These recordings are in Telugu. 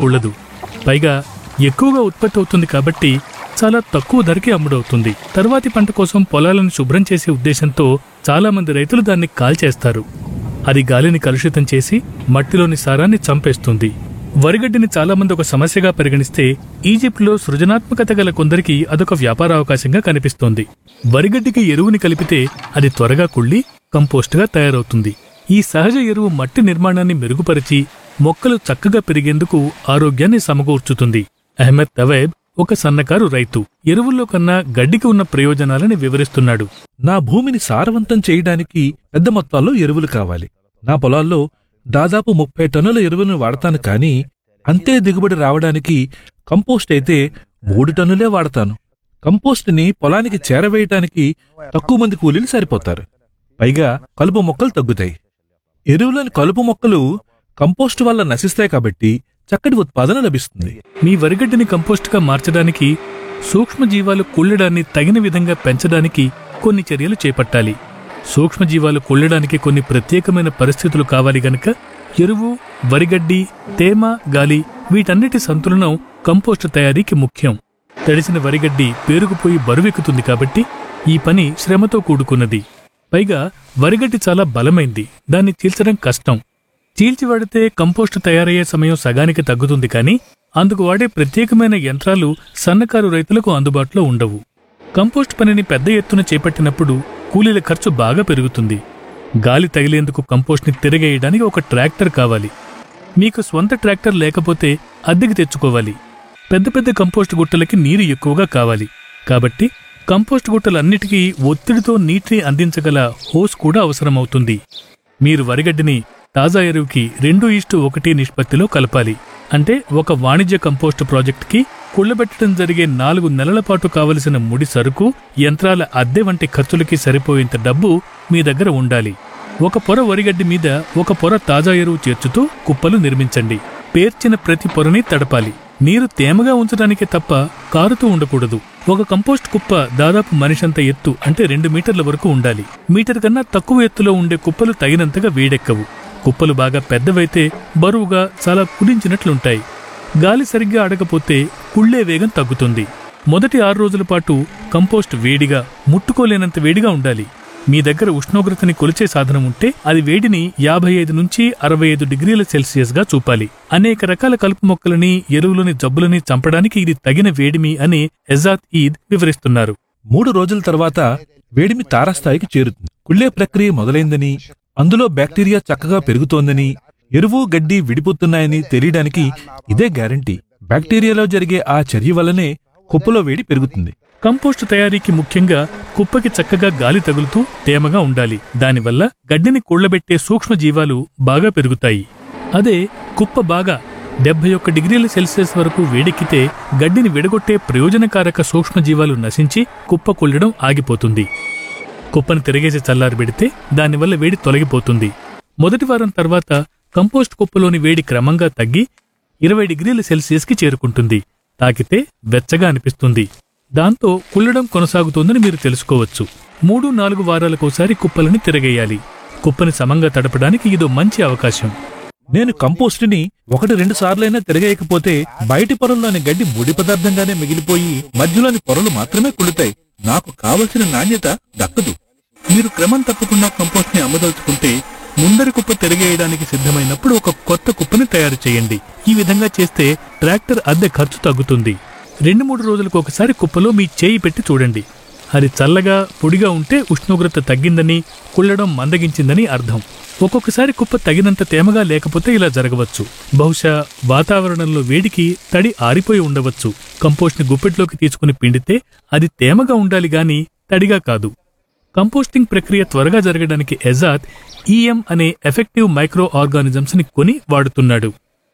కుళ్ళదు పైగా ఎక్కువగా ఉత్పత్తి అవుతుంది కాబట్టి చాలా తక్కువ ధరకే అమ్ముడవుతుంది తర్వాతి పంట కోసం పొలాలను శుభ్రం చేసే ఉద్దేశంతో చాలా మంది రైతులు దాన్ని కాల్చేస్తారు అది గాలిని కలుషితం చేసి మట్టిలోని సారాన్ని చంపేస్తుంది వరిగడ్డిని చాలా మంది ఒక సమస్యగా పరిగణిస్తే ఈజిప్ట్లో సృజనాత్మకత గల కొందరికి అదొక వ్యాపార అవకాశంగా కనిపిస్తోంది వరిగడ్డికి ఎరువుని కలిపితే అది త్వరగా కుళ్ళి కంపోస్ట్గా తయారవుతుంది ఈ సహజ ఎరువు మట్టి నిర్మాణాన్ని మెరుగుపరిచి మొక్కలు చక్కగా పెరిగేందుకు ఆరోగ్యాన్ని సమకూర్చుతుంది అహ్మద్ తవేబ్ ఒక సన్నకారు రైతు ఎరువుల్లో కన్నా గడ్డికి ఉన్న ప్రయోజనాలని వివరిస్తున్నాడు నా భూమిని సారవంతం చేయడానికి పెద్ద మొత్తాల్లో ఎరువులు కావాలి నా పొలాల్లో దాదాపు ముప్పై టన్నుల ఎరువులను వాడతాను కానీ అంతే దిగుబడి రావడానికి కంపోస్ట్ అయితే మూడు టన్నులే వాడతాను కంపోస్ట్ని పొలానికి చేరవేయటానికి తక్కువ మంది కూలీలు సరిపోతారు పైగా కలుపు మొక్కలు తగ్గుతాయి ఎరువులోని కలుపు మొక్కలు కంపోస్ట్ వల్ల నశిస్తాయి కాబట్టి చక్కటి ఉత్పాదన లభిస్తుంది మీ వరిగడ్డిని కంపోస్ట్గా మార్చడానికి సూక్ష్మజీవాలు కుళ్ళడాన్ని తగిన విధంగా పెంచడానికి కొన్ని చర్యలు చేపట్టాలి సూక్ష్మజీవాలు కుళ్ళడానికి కొన్ని ప్రత్యేకమైన పరిస్థితులు కావాలి గనక ఎరువు వరిగడ్డి తేమ గాలి వీటన్నిటి సంతులనం కంపోస్ట్ తయారీకి ముఖ్యం తడిసిన వరిగడ్డి పేరుకుపోయి బరువెక్కుతుంది కాబట్టి ఈ పని శ్రమతో కూడుకున్నది పైగా వరిగడ్డి చాలా బలమైంది దాన్ని చీల్చడం కష్టం చీల్చివాడితే కంపోస్ట్ తయారయ్యే సమయం సగానికి తగ్గుతుంది కానీ అందుకు వాడే ప్రత్యేకమైన యంత్రాలు సన్నకారు రైతులకు అందుబాటులో ఉండవు కంపోస్ట్ పనిని పెద్ద ఎత్తున చేపట్టినప్పుడు కూలీల ఖర్చు బాగా పెరుగుతుంది గాలి తగిలేందుకు కంపోస్ట్ని తిరగేయడానికి ఒక ట్రాక్టర్ కావాలి మీకు స్వంత ట్రాక్టర్ లేకపోతే అద్దెకి తెచ్చుకోవాలి పెద్ద పెద్ద కంపోస్ట్ గుట్టలకి నీరు ఎక్కువగా కావాలి కాబట్టి కంపోస్ట్ గుట్టలన్నిటికీ ఒత్తిడితో నీటిని అందించగల హోస్ కూడా అవసరమవుతుంది మీరు వరిగడ్డిని తాజా ఎరువుకి రెండు ఈస్టు ఒకటి నిష్పత్తిలో కలపాలి అంటే ఒక వాణిజ్య కంపోస్ట్ ప్రాజెక్టుకి కుళ్ళబెట్టడం జరిగే నాలుగు నెలల పాటు కావలసిన ముడి సరుకు యంత్రాల అద్దె వంటి ఖర్చులకి సరిపోయేంత డబ్బు మీ దగ్గర ఉండాలి ఒక పొర వరిగడ్డి మీద ఒక పొర తాజా ఎరువు చేర్చుతూ కుప్పలు నిర్మించండి పేర్చిన ప్రతి పొరని తడపాలి నీరు తేమగా ఉంచడానికే తప్ప కారుతూ ఉండకూడదు ఒక కంపోస్ట్ కుప్ప దాదాపు మనిషంత ఎత్తు అంటే రెండు మీటర్ల వరకు ఉండాలి మీటర్ కన్నా తక్కువ ఎత్తులో ఉండే కుప్పలు తగినంతగా వేడెక్కవు కుప్పలు బాగా పెద్దవైతే బరువుగా చాలా కుడించినట్లుంటాయి గాలి సరిగ్గా ఆడకపోతే కుళ్ళే వేగం తగ్గుతుంది మొదటి ఆరు రోజుల పాటు కంపోస్ట్ వేడిగా ముట్టుకోలేనంత వేడిగా ఉండాలి మీ దగ్గర ఉష్ణోగ్రతని కొలిచే సాధనం ఉంటే అది వేడిని యాభై ఐదు నుంచి అరవై ఐదు డిగ్రీల సెల్సియస్ గా చూపాలి అనేక రకాల కలుపు మొక్కలని ఎరువులని జబ్బులని చంపడానికి ఇది తగిన వేడిమి అని ఎజాత్ ఈద్ వివరిస్తున్నారు మూడు రోజుల తర్వాత వేడిమి తారాస్థాయికి చేరుతుంది కుళ్ళే ప్రక్రియ మొదలైందని అందులో బ్యాక్టీరియా చక్కగా పెరుగుతోందని ఎరువు గడ్డి విడిపోతున్నాయని తెలియడానికి ఇదే గ్యారంటీ బ్యాక్టీరియాలో జరిగే ఆ చర్య వల్లనే కుప్పలో వేడి పెరుగుతుంది కంపోస్ట్ తయారీకి ముఖ్యంగా కుప్పకి చక్కగా గాలి తగులుతూ తేమగా ఉండాలి దానివల్ల గడ్డిని కూళ్లబెట్టే సూక్ష్మజీవాలు బాగా పెరుగుతాయి అదే కుప్ప బాగా డెబ్బై ఒక్క డిగ్రీల సెల్సియస్ వరకు వేడెక్కితే గడ్డిని విడగొట్టే ప్రయోజనకారక సూక్ష్మజీవాలు నశించి కుప్ప కుళ్ళడం ఆగిపోతుంది కుప్పను తిరగేసి చల్లారబెడితే దానివల్ల వేడి తొలగిపోతుంది మొదటి వారం తర్వాత కంపోస్ట్ కుప్పలోని వేడి క్రమంగా తగ్గి ఇరవై డిగ్రీల సెల్సియస్కి చేరుకుంటుంది తాకితే వెచ్చగా అనిపిస్తుంది దాంతో కుళ్ళడం కొనసాగుతోందని మీరు తెలుసుకోవచ్చు మూడు నాలుగు వారాలకోసారి కుప్పలని తిరగేయాలి కుప్పని సమంగా తడపడానికి ఇదో మంచి అవకాశం నేను కంపోస్ట్ని ఒకటి రెండు సార్లైనా తిరగేయకపోతే బయటి పొరల్లోని గడ్డి ముడి పదార్థంగానే మిగిలిపోయి మధ్యలోని పొరలు మాత్రమే కుళ్ళుతాయి నాకు కావలసిన నాణ్యత దక్కదు మీరు క్రమం తప్పకుండా కంపోస్ట్ ని అమ్మదలుచుకుంటే ముందరి కుప్ప తిరగేయడానికి సిద్ధమైనప్పుడు ఒక కొత్త కుప్పని తయారు చేయండి ఈ విధంగా చేస్తే ట్రాక్టర్ అద్దె ఖర్చు తగ్గుతుంది రెండు మూడు రోజులకు ఒకసారి కుప్పలో మీ చేయి పెట్టి చూడండి అది చల్లగా పొడిగా ఉంటే ఉష్ణోగ్రత తగ్గిందని కుళ్ళడం మందగించిందని అర్థం ఒక్కొక్కసారి కుప్ప తగినంత తేమగా లేకపోతే ఇలా జరగవచ్చు బహుశా వాతావరణంలో వేడికి తడి ఆరిపోయి ఉండవచ్చు కంపోస్ట్ని గుప్పెట్లోకి తీసుకుని పిండితే అది తేమగా ఉండాలి గాని తడిగా కాదు కంపోస్టింగ్ ప్రక్రియ త్వరగా జరగడానికి ఎజాత్ ఈఎం అనే ఎఫెక్టివ్ మైక్రో ఆర్గానిజమ్స్ ని కొని వాడుతున్నాడు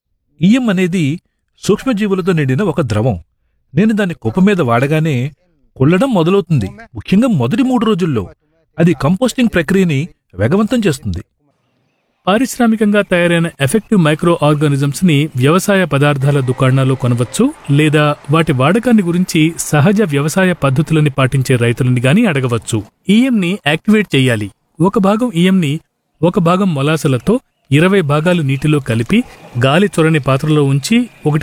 ఈయం అనేది సూక్ష్మజీవులతో నిండిన ఒక ద్రవం నేను దాన్ని కుప్ప మీద వాడగానే కుళ్ళడం మొదలవుతుంది ముఖ్యంగా మొదటి మూడు రోజుల్లో అది కంపోస్టింగ్ ప్రక్రియని వేగవంతం చేస్తుంది పారిశ్రామికంగా తయారైన ఎఫెక్టివ్ మైక్రో ఆర్గానిజమ్స్ ని వ్యవసాయ పదార్థాల దుకాణాల్లో కొనవచ్చు లేదా వాటి వాడకాన్ని గురించి సహజ వ్యవసాయ పద్ధతులని పాటించే రైతులని గాని అడగవచ్చు ఈఎం ని యాక్టివేట్ చేయాలి ఒక భాగం ఈఎం ని ఒక భాగం మొలాసలతో ఇరవై భాగాలు నీటిలో కలిపి గాలి చొరని పాత్రలో ఉంచి ఒకటి